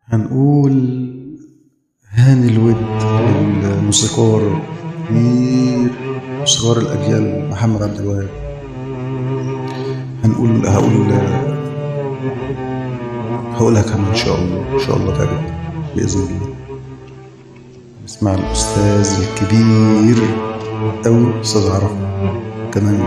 هنقول هاني الود الموسيقار كبير موسيقار الأجيال محمد عبد الوهاب هنقول هقول هقولها كمان إن شاء الله إن شاء الله تعجبك بإذن الله نسمع الأستاذ الكبير أوي أستاذ عرفة كمان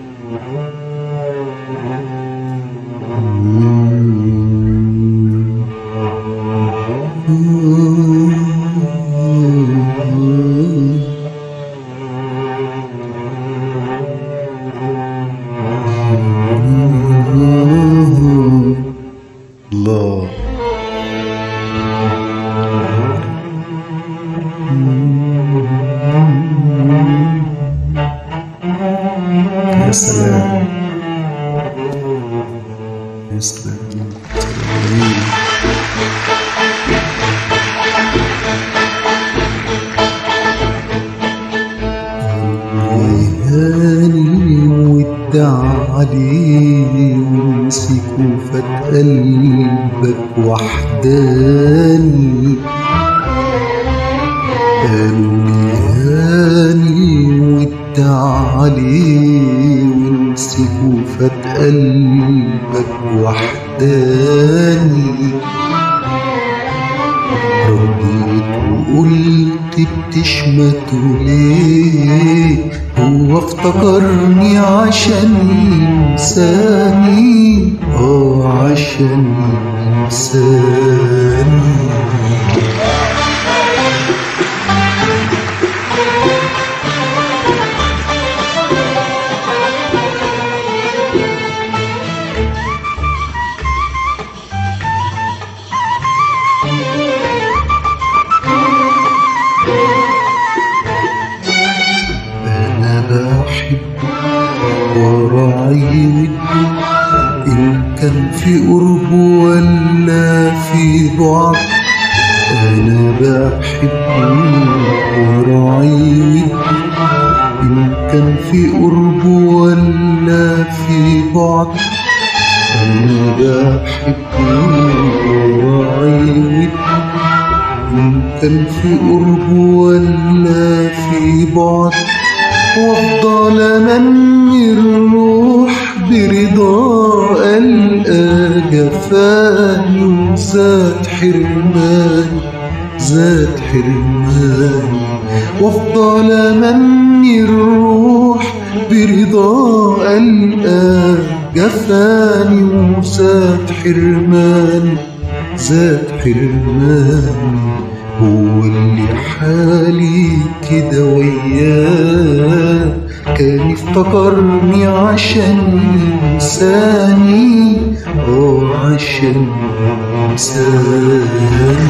الله يا سلام يا سلام جميل. هاني ودع عليه وامسك وفات قلبك وحداني قالوا لي هاني ودع عليه وامسك وفات قلبك وحداني رديت وقلت بتشمته ليه هو افتكرني عشان ينساني اه عشان ينساني أنا بحب وراعي وده إن كان في قرب ولا في بعد أنا بحب وراعي وده إن كان في قرب ولا في بعد أنا بحب وراعي وده إن كان في قرب ولا في بعد وافضل امني الروح برضا القى جفاني وزاد حرماني زاد حرماني وافضل امني الروح برضا القى جفاني وزاد حرماني زاد حرماني هو اللي حالي كده وياه كان افتكرني عشان ينساني اه عشان ينساني